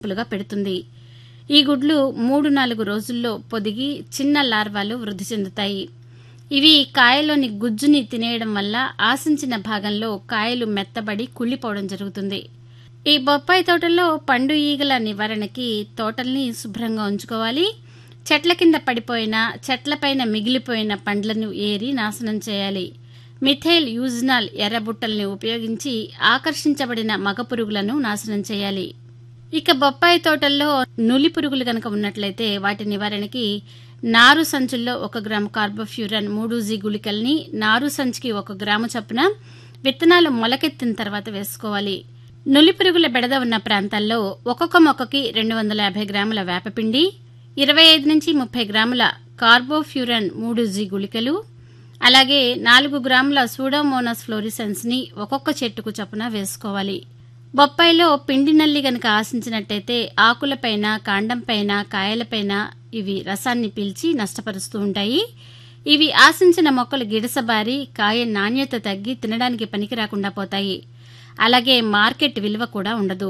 పులుగా పెడుతుంది ఈ గుడ్లు మూడు నాలుగు రోజుల్లో పొదిగి చిన్న లార్వాలు వృద్ధి చెందుతాయి ఇవి కాయలోని గుజ్జుని తినేయడం వల్ల ఆశించిన భాగంలో కాయలు మెత్తబడి కుళ్ళిపోవడం జరుగుతుంది ఈ బొప్పాయి తోటల్లో పండు ఈగల నివారణకి తోటల్ని శుభ్రంగా ఉంచుకోవాలి చెట్ల కింద పడిపోయిన చెట్లపైన మిగిలిపోయిన పండ్లను ఏరి నాశనం చేయాలి మిథైల్ యూజ్నాల్ ఎర్రబుట్టల్ని ఉపయోగించి ఆకర్షించబడిన మగ పురుగులను నాశనం చేయాలి ఇక బొప్పాయి తోటల్లో నులి పురుగులు గనక ఉన్నట్లయితే వాటి నివారణకి నారు సంచుల్లో ఒక గ్రాము కార్బోఫ్యూరన్ మూడు జీ గుళికల్ని నారు సంచికి ఒక గ్రాము చొప్పున విత్తనాలు మొలకెత్తిన తర్వాత వేసుకోవాలి నులి పురుగుల బెడద ఉన్న ప్రాంతాల్లో ఒక్కొక్క మొక్కకి రెండు వందల యాభై గ్రాముల వేపపిండి ఇరవై ఐదు నుంచి ముప్పై గ్రాముల కార్బోఫ్యూరన్ మూడు జీ గుళికలు అలాగే నాలుగు గ్రాముల సూడోమోనస్ ఫ్లోరిసెన్స్ ని ఒక్కొక్క చెట్టుకు చొప్పున వేసుకోవాలి బొప్పాయిలో పిండి నల్లి గనక ఆశించినట్టయితే ఆకులపైన కాండంపైన కాయలపైన ఇవి రసాన్ని పీల్చి నష్టపరుస్తూ ఉంటాయి ఇవి ఆశించిన మొక్కలు గిడసబారి కాయ నాణ్యత తగ్గి తినడానికి పనికి రాకుండా పోతాయి అలాగే మార్కెట్ విలువ కూడా ఉండదు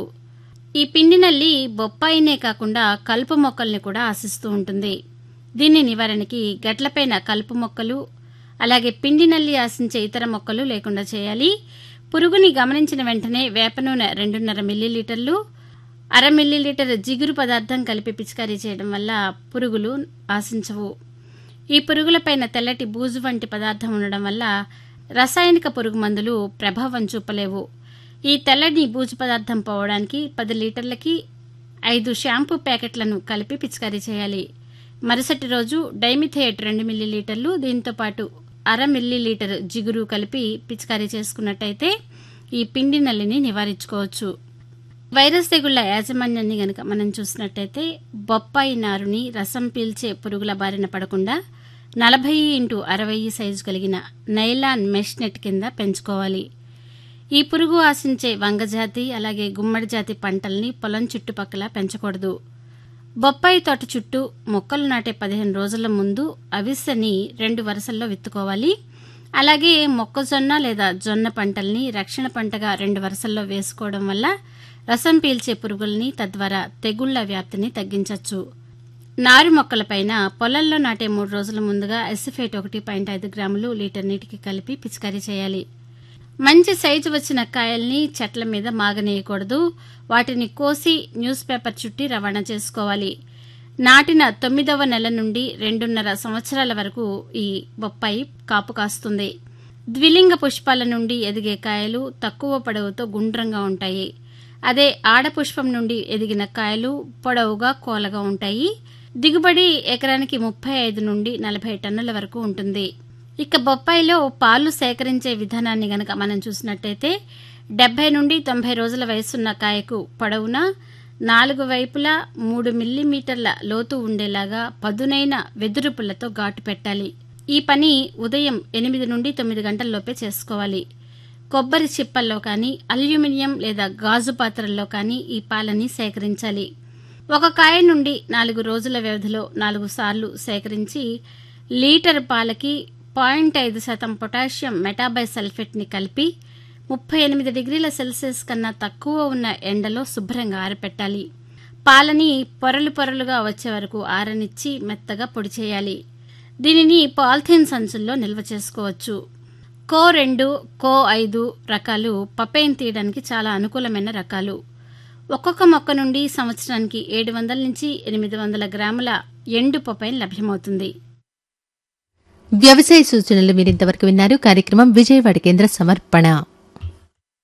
ఈ పిండి నల్లి బొప్పాయినే కాకుండా కలుపు మొక్కల్ని కూడా ఆశిస్తూ ఉంటుంది దీని నివారణకి గట్లపైన కలుపు మొక్కలు అలాగే పిండి నల్లి ఆశించే ఇతర మొక్కలు లేకుండా చేయాలి పురుగుని గమనించిన వెంటనే వేప నూనె రెండున్నర మిల్లీలీటర్లు అర మిల్లీలీటర్ జిగురు పదార్థం కలిపి పిచికారీ చేయడం వల్ల పురుగులు ఆశించవు ఈ పురుగులపైన తెల్లటి బూజు వంటి పదార్థం ఉండడం వల్ల రసాయనిక పురుగు మందులు ప్రభావం చూపలేవు ఈ తెల్లని బూజు పదార్థం పోవడానికి పది లీటర్లకి ఐదు షాంపూ ప్యాకెట్లను కలిపి పిచికారీ చేయాలి మరుసటి రోజు డైమిథేట్ రెండు మిల్లీలీటర్లు దీంతో పాటు అర మిల్లీలీటర్ జిగురు కలిపి పిచికారీ చేసుకున్నట్టయితే ఈ పిండి నల్లిని నివారించుకోవచ్చు వైరస్ తెగుళ్ల యాజమాన్యాన్ని గనక మనం చూసినట్టయితే బొప్పాయి నారుని రసం పీల్చే పురుగుల బారిన పడకుండా నలభై ఇంటూ అరవై సైజు కలిగిన నైలాన్ మెష్ నెట్ కింద పెంచుకోవాలి ఈ పురుగు ఆశించే వంగజాతి అలాగే గుమ్మడి జాతి పంటల్ని పొలం చుట్టుపక్కల పెంచకూడదు బొప్పాయి తోట చుట్టూ మొక్కలు నాటే పదిహేను రోజుల ముందు అవిసెని రెండు వరుసల్లో విత్తుకోవాలి అలాగే మొక్కజొన్న లేదా జొన్న పంటల్ని రక్షణ పంటగా రెండు వరుసల్లో వేసుకోవడం వల్ల రసం పీల్చే పురుగుల్ని తద్వారా తెగుళ్ల వ్యాప్తిని తగ్గించవచ్చు నారు మొక్కలపైన పొలంలో నాటే మూడు రోజుల ముందుగా ఎసిఫేట్ ఒకటి పాయింట్ ఐదు గ్రాములు లీటర్ నీటికి కలిపి పిచికారీ చేయాలి మంచి సైజు వచ్చిన కాయల్ని చెట్ల మీద మాగనేయకూడదు వాటిని కోసి న్యూస్ పేపర్ చుట్టి రవాణా చేసుకోవాలి నాటిన తొమ్మిదవ నెల నుండి రెండున్నర సంవత్సరాల వరకు ఈ బొప్పాయి కాపు కాస్తుంది ద్విలింగ పుష్పాల నుండి ఎదిగే కాయలు తక్కువ పొడవుతో గుండ్రంగా ఉంటాయి అదే ఆడపుష్పం నుండి ఎదిగిన కాయలు పొడవుగా కోలగా ఉంటాయి దిగుబడి ఎకరానికి ముప్పై ఐదు నుండి నలభై టన్నుల వరకు ఉంటుంది ఇక బొప్పాయిలో పాలు సేకరించే విధానాన్ని గనక మనం చూసినట్టయితే డెబ్బై నుండి తొంభై రోజుల వయసున్న కాయకు పొడవున నాలుగు వైపులా మూడు మిల్లీమీటర్ల లోతు ఉండేలాగా పదునైన వెదురు పుల్లతో ఘాటు పెట్టాలి ఈ పని ఉదయం ఎనిమిది నుండి తొమ్మిది గంటల్లోపే చేసుకోవాలి కొబ్బరి చిప్పల్లో కానీ అల్యూమినియం లేదా గాజు పాత్రల్లో కానీ ఈ పాలని సేకరించాలి ఒక కాయ నుండి నాలుగు రోజుల వ్యవధిలో నాలుగు సార్లు సేకరించి లీటర్ పాలకి పాయింట్ ఐదు శాతం పొటాషియం మెటాబై సల్ఫేట్ని కలిపి ముప్పై ఎనిమిది డిగ్రీల సెల్సియస్ కన్నా తక్కువ ఉన్న ఎండలో శుభ్రంగా ఆరపెట్టాలి పాలని పొరలు పొరలుగా వచ్చే వరకు ఆరనిచ్చి మెత్తగా పొడి చేయాలి దీనిని పాలిథీన్ సంచుల్లో నిల్వ చేసుకోవచ్చు కో రెండు కో ఐదు రకాలు పపైన్ తీయడానికి చాలా అనుకూలమైన రకాలు ఒక్కొక్క మొక్క నుండి సంవత్సరానికి ఏడు వందల నుంచి ఎనిమిది వందల గ్రాముల ఎండు పపైన్ లభ్యమవుతుంది వ్యవసాయ సూచనలు మీరింతవరకు విన్నారు కార్యక్రమం విజయవాడ కేంద్ర సమర్పణ